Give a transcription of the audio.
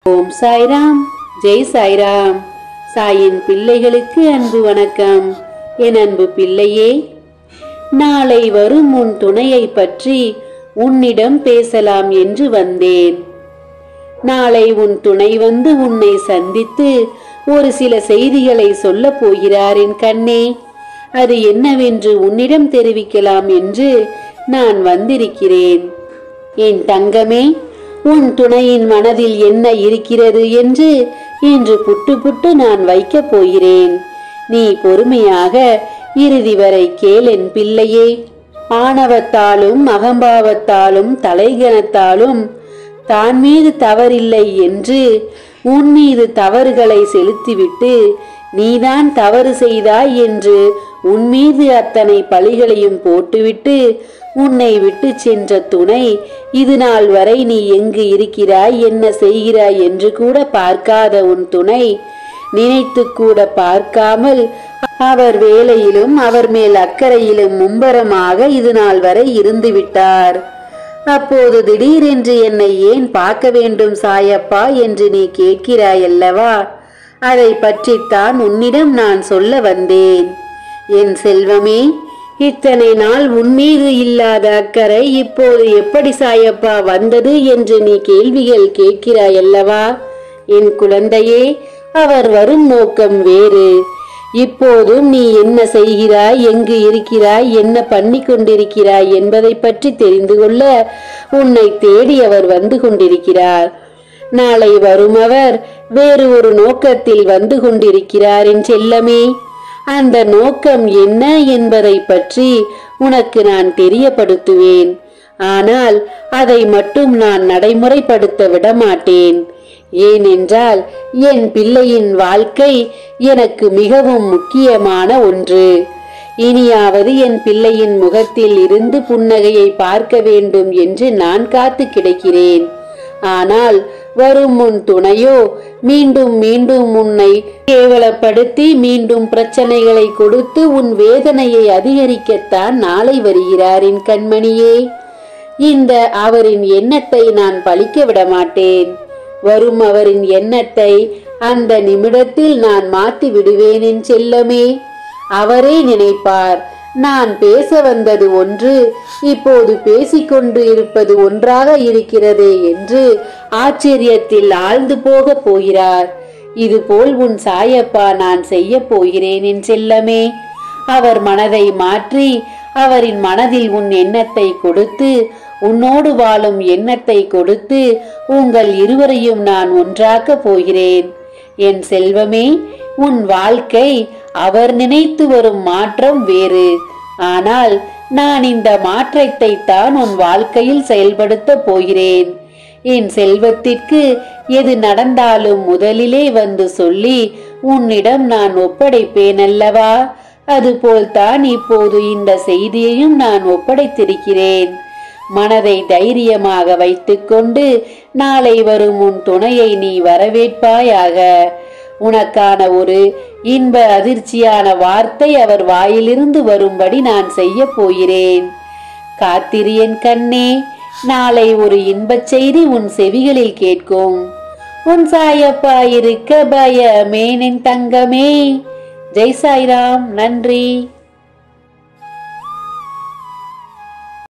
ஓம் சாய்ராம் ஜெய் சாய்ராம் சாயின் பிள்ளைகளுக்கு அன்பு வணக்கம் என் அன்பு பிள்ளையே நாளை வரும் உன் துணையை பற்றி உன்னிடம் பேசலாம் என்று வந்தேன் நாளை உன் துணை வந்து உன்னை சந்தித்து ஒரு சில செய்திகளை சொல்லப் போகிறார் என் கண்ணே அது என்னவென்று உன்னிடம் தெரிவிக்கலாம் என்று நான் வந்திருக்கிறேன் என் தங்கமே உன் துணையின் மனதில் என்ன இருக்கிறது என்று இன்று புட்டு புட்டு நான் வைக்கப் போகிறேன் நீ பொறுமையாக இறுதி வரை கேள் என் பிள்ளையே ஆணவத்தாலும் அகம்பாவத்தாலும் தலைகணத்தாலும் தான் மீது தவறில்லை என்று உன் மீது தவறுகளை செலுத்திவிட்டு நீதான் தவறு செய்தாய் என்று உன் மீது அத்தனை பழிகளையும் போட்டுவிட்டு உன்னை விட்டு சென்ற துணை இது நாள் வரை நீ எங்கு இருக்கிறாய் என்ன செய்கிறாய் என்று கூட பார்க்காத உன் துணை நினைத்து கூட பார்க்காமல் அவர் வேலையிலும் அவர் மேல் அக்கறையிலும் மும்பரமாக இது நாள் வரை இருந்து விட்டார் அப்போது திடீரென்று என்னை ஏன் பார்க்க வேண்டும் சாயப்பா என்று நீ கேட்கிறாயல்லவா அதை பற்றித்தான் உன்னிடம் நான் சொல்ல வந்தேன் என் செல்வமே இத்தனை நாள் உன்மீது இல்லாத அக்கறை இப்போது எப்படி சாயப்பா வந்தது என்று நீ கேள்விகள் கேட்கிறாயல்லவா என் குழந்தையே அவர் வரும் நோக்கம் வேறு இப்போதும் நீ என்ன செய்கிறாய் எங்கு இருக்கிறாய் என்ன பண்ணி கொண்டிருக்கிறாய் என்பதை பற்றி தெரிந்து கொள்ள உன்னை தேடி அவர் வந்து கொண்டிருக்கிறார் நாளை வரும் அவர் வேறு ஒரு நோக்கத்தில் வந்து கொண்டிருக்கிறார் என் செல்லமே அந்த நோக்கம் என்ன என்பதை பற்றி உனக்கு நான் தெரியப்படுத்துவேன் ஆனால் அதை மட்டும் நான் நடைமுறைப்படுத்த விடமாட்டேன் ஏனென்றால் என் பிள்ளையின் வாழ்க்கை எனக்கு மிகவும் முக்கியமான ஒன்று இனியாவது என் பிள்ளையின் முகத்தில் இருந்து புன்னகையை பார்க்க வேண்டும் என்று நான் காத்து கிடக்கிறேன் ஆனால் வரும் உன் துணையோ மீண்டும் மீண்டும் உன்னை கேவலப்படுத்தி மீண்டும் பிரச்சனைகளை கொடுத்து உன் வேதனையை அதிகரிக்கத்தான் நாளை வருகிறார் என் கண்மணியே இந்த அவரின் எண்ணத்தை நான் பழிக்க விட மாட்டேன் வரும் அவரின் எண்ணத்தை அந்த நிமிடத்தில் நான் மாற்றி விடுவேன் என் செல்லமே அவரே நினைப்பார் நான் பேச வந்தது ஒன்று இப்போது பேசிக்கொண்டு இருப்பது ஒன்றாக இருக்கிறதே என்று ஆச்சரியத்தில் ஆழ்ந்து போக போகிறார் இதுபோல் உன் சாயப்பா நான் செய்ய போகிறேன் என் செல்லமே அவர் மனதை மாற்றி அவரின் மனதில் உன் எண்ணத்தை கொடுத்து உன்னோடு வாழும் எண்ணத்தை கொடுத்து உங்கள் இருவரையும் நான் ஒன்றாக்க போகிறேன் என் செல்வமே உன் வாழ்க்கை அவர் நினைத்து வரும் மாற்றம் வேறு ஆனால் நான் இந்த மாற்றத்தை தான் உன் வாழ்க்கையில் செயல்படுத்த போகிறேன் என் செல்வத்திற்கு எது நடந்தாலும் முதலிலே வந்து சொல்லி உன்னிடம் நான் ஒப்படைப்பேன் அல்லவா அதுபோல்தான் இப்போது இந்த செய்தியையும் நான் ஒப்படைத்திருக்கிறேன் மனதை தைரியமாக வைத்துக்கொண்டு நாளை வரும் உன் துணையை நீ வரவேற்பாயாக உனக்கான ஒரு இன்ப அதிர்ச்சியான வார்த்தை அவர் வாயிலிருந்து வரும்படி நான் செய்ய போகிறேன் காத்திரு என் கண்ணே நாளை ஒரு இன்பச் செய்தி உன் செவிகளில் கேட்கும் உன் சாயப்பா இருக்க பயமேனின் தங்கமே ஜெய் சாய்ராம் நன்றி